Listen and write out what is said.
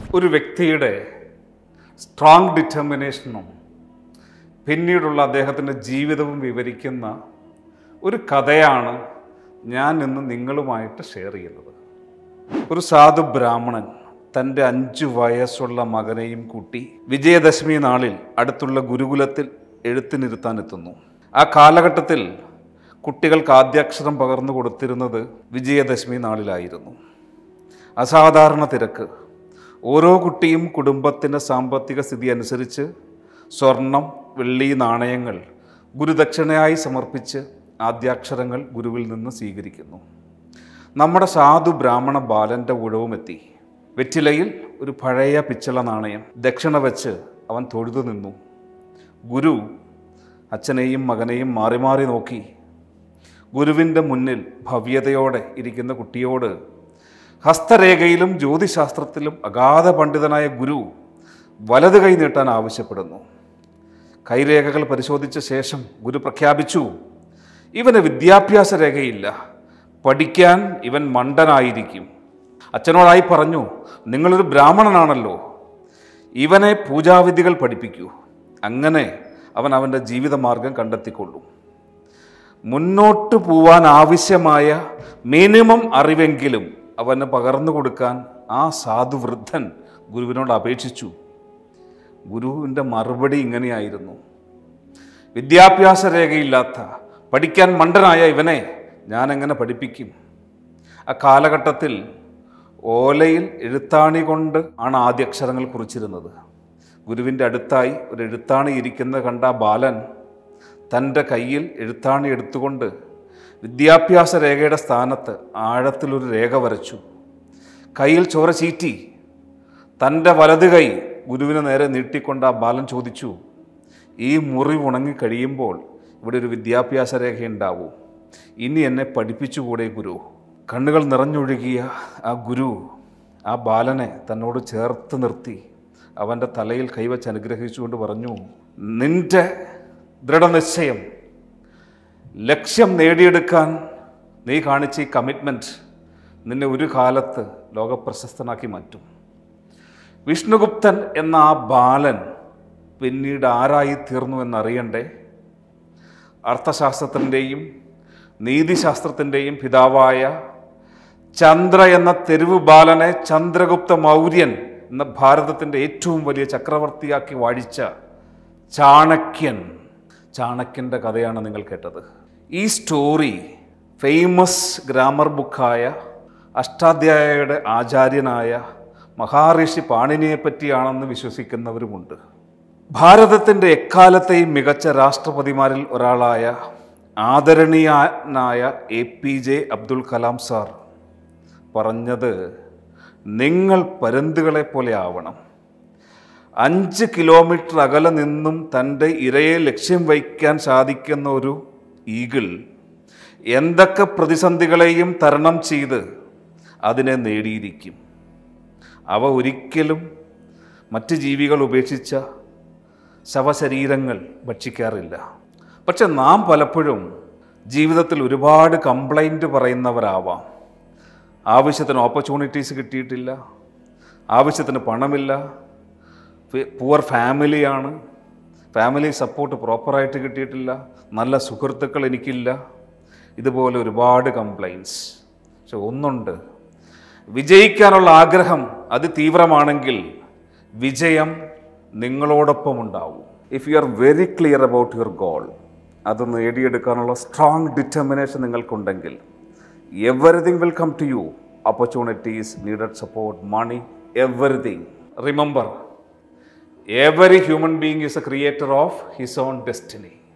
ഒരു വ്യക്തിയുടെ സ്ട്രോങ് ഡിറ്റർമിനേഷനും പിന്നീടുള്ള അദ്ദേഹത്തിൻ്റെ ജീവിതവും വിവരിക്കുന്ന ഒരു കഥയാണ് ഞാൻ ഇന്ന് നിങ്ങളുമായിട്ട് ഷെയർ ചെയ്യുന്നത് ഒരു സാധു ബ്രാഹ്മണൻ തൻ്റെ അഞ്ചു വയസ്സുള്ള മകനെയും കൂട്ടി വിജയദശമി നാളിൽ അടുത്തുള്ള ഗുരുകുലത്തിൽ എഴുത്തിനിരുത്താനെത്തുന്നു ആ കാലഘട്ടത്തിൽ കുട്ടികൾക്ക് ആദ്യാക്ഷരം പകർന്നു കൊടുത്തിരുന്നത് വിജയദശമി നാളിലായിരുന്നു അസാധാരണ തിരക്ക് ഓരോ കുട്ടിയും കുടുംബത്തിൻ്റെ സാമ്പത്തിക സ്ഥിതി അനുസരിച്ച് സ്വർണം വെള്ളി നാണയങ്ങൾ ഗുരുദക്ഷിണയായി സമർപ്പിച്ച് ആദ്യാക്ഷരങ്ങൾ ഗുരുവിൽ നിന്ന് സ്വീകരിക്കുന്നു നമ്മുടെ സാധു ബ്രാഹ്മണ ബാലൻ്റെ ഉഴവുമെത്തി വെറ്റിലയിൽ ഒരു പഴയ പിച്ചള നാണയം ദക്ഷിണ വെച്ച് അവൻ തൊഴുതു നിന്നു ഗുരു അച്ഛനെയും മകനെയും മാറി മാറി നോക്കി ഗുരുവിൻ്റെ മുന്നിൽ ഭവ്യതയോടെ ഇരിക്കുന്ന കുട്ടിയോട് ഹസ്തരേഖയിലും ജ്യോതിശാസ്ത്രത്തിലും അഗാധ പണ്ഡിതനായ ഗുരു വലത് കൈ നീട്ടാൻ ആവശ്യപ്പെടുന്നു കൈരേഖകൾ പരിശോധിച്ച ശേഷം ഗുരു പ്രഖ്യാപിച്ചു ഇവന് വിദ്യാഭ്യാസ രേഖയില്ല പഠിക്കാൻ ഇവൻ മണ്ടനായിരിക്കും അച്ഛനോടായി പറഞ്ഞു നിങ്ങളൊരു ബ്രാഹ്മണനാണല്ലോ ഇവനെ പൂജാവിധികൾ പഠിപ്പിക്കൂ അങ്ങനെ അവൻ അവൻ്റെ ജീവിതമാർഗം കണ്ടെത്തിക്കൊള്ളും മുന്നോട്ട് പോവാൻ ആവശ്യമായ മിനിമം അറിവെങ്കിലും അവന് പകർന്നു കൊടുക്കാൻ ആ സാധു വൃദ്ധൻ ഗുരുവിനോട് അപേക്ഷിച്ചു ഗുരുവിൻ്റെ മറുപടി ഇങ്ങനെയായിരുന്നു വിദ്യാഭ്യാസ രേഖയില്ലാത്ത പഠിക്കാൻ മണ്ടനായ ഇവനെ ഞാൻ എങ്ങനെ പഠിപ്പിക്കും ആ കാലഘട്ടത്തിൽ ഓലയിൽ എഴുത്താണി കൊണ്ട് ആണ് ആദ്യ അക്ഷരങ്ങൾ കുറിച്ചിരുന്നത് ഗുരുവിൻ്റെ അടുത്തായി ഒരു എഴുത്താണി ഇരിക്കുന്നത് കണ്ട ആ ബാലൻ തൻ്റെ കയ്യിൽ എഴുത്താണി എടുത്തുകൊണ്ട് വിദ്യാഭ്യാസ രേഖയുടെ സ്ഥാനത്ത് ആഴത്തിലൊരു രേഖ വരച്ചു കയ്യിൽ ചോര ചീറ്റി തൻ്റെ വലത് കൈ ഗുരുവിന് നേരെ നീട്ടിക്കൊണ്ട് ആ ബാലൻ ചോദിച്ചു ഈ മുറിവ് ഉണങ്ങി കഴിയുമ്പോൾ ഇവിടെ ഒരു വിദ്യാഭ്യാസ രേഖയുണ്ടാവൂ ഇനി എന്നെ പഠിപ്പിച്ചുകൂടെ ഗുരു കണ്ണുകൾ നിറഞ്ഞൊഴുകിയ ആ ഗുരു ആ ബാലനെ തന്നോട് ചേർത്ത് നിർത്തി അവൻ്റെ തലയിൽ കൈവച്ച് അനുഗ്രഹിച്ചുകൊണ്ട് പറഞ്ഞു നിന്റെ ദൃഢനിശ്ചയം ലക്ഷ്യം നേടിയെടുക്കാൻ നീ കാണിച്ച ഈ കമ്മിറ്റ്മെൻറ്റ് നിന്നെ ഒരു കാലത്ത് ലോകപ്രശസ്തനാക്കി മാറ്റും വിഷ്ണുഗുപ്തൻ എന്ന ആ ബാലൻ പിന്നീട് ആരായി തീർന്നു എന്നറിയണ്ടേ അർത്ഥശാസ്ത്രത്തിൻ്റെയും നീതിശാസ്ത്രത്തിൻ്റെയും പിതാവായ ചന്ദ്ര എന്ന തെരുവ് ബാലനെ ചന്ദ്രഗുപ്ത മൗര്യൻ എന്ന ഭാരതത്തിൻ്റെ ഏറ്റവും വലിയ ചക്രവർത്തിയാക്കി വാഴിച്ച ചാണക്യൻ ചാണക്യൻ്റെ കഥയാണ് നിങ്ങൾ കേട്ടത് ഈ സ്റ്റോറി ഫേമസ് ഗ്രാമർ ബുക്കായ അഷ്ടാധ്യായയുടെ ആചാര്യനായ മഹാഋഷി പാണിനിയെ പറ്റിയാണെന്ന് വിശ്വസിക്കുന്നവരുമുണ്ട് ഭാരതത്തിൻ്റെ എക്കാലത്തെയും മികച്ച രാഷ്ട്രപതിമാരിൽ ഒരാളായ ആദരണീയനായ A P J Abdul Kalam sir പറഞ്ഞത് നിങ്ങൾ പരുന്തുകളെ പോലെ ആവണം അഞ്ച് കിലോമീറ്റർ അകലെ നിന്നും തൻ്റെ ഇരയെ ലക്ഷ്യം വയ്ക്കാൻ സാധിക്കുന്ന ഒരു ഈഗിൾ എന്തൊക്കെ പ്രതിസന്ധികളെയും തരണം ചെയ്ത് അതിനെ നേടിയിരിക്കും അവ ഒരിക്കലും മറ്റ് ജീവികൾ ഉപേക്ഷിച്ച ശവശരീരങ്ങൾ ഭക്ഷിക്കാറില്ല പക്ഷെ നാം പലപ്പോഴും ജീവിതത്തിൽ ഒരുപാട് കംപ്ലൈൻറ്റ് പറയുന്നവരാവാം ആവശ്യത്തിന് ഓപ്പർച്യൂണിറ്റീസ് കിട്ടിയിട്ടില്ല ആവശ്യത്തിന് പണമില്ല പുവർ ഫാമിലിയാണ് ഫാമിലി സപ്പോർട്ട് പ്രോപ്പറായിട്ട് കിട്ടിയിട്ടില്ല നല്ല സുഹൃത്തുക്കൾ എനിക്കില്ല ഇതുപോലെ ഒരുപാട് കംപ്ലൈൻറ്റ്സ് പക്ഷെ ഒന്നുണ്ട് വിജയിക്കാനുള്ള ആഗ്രഹം അതിതീവ്രമാണെങ്കിൽ വിജയം നിങ്ങളോടൊപ്പം ഉണ്ടാവും if you are very clear about your goal അത് നേടിയെടുക്കാനുള്ള സ്ട്രോങ് ഡിറ്റർമിനേഷൻ നിങ്ങൾക്കുണ്ടെങ്കിൽ everything will come to you opportunities needed support money everything remember every human being is a creator of his own destiny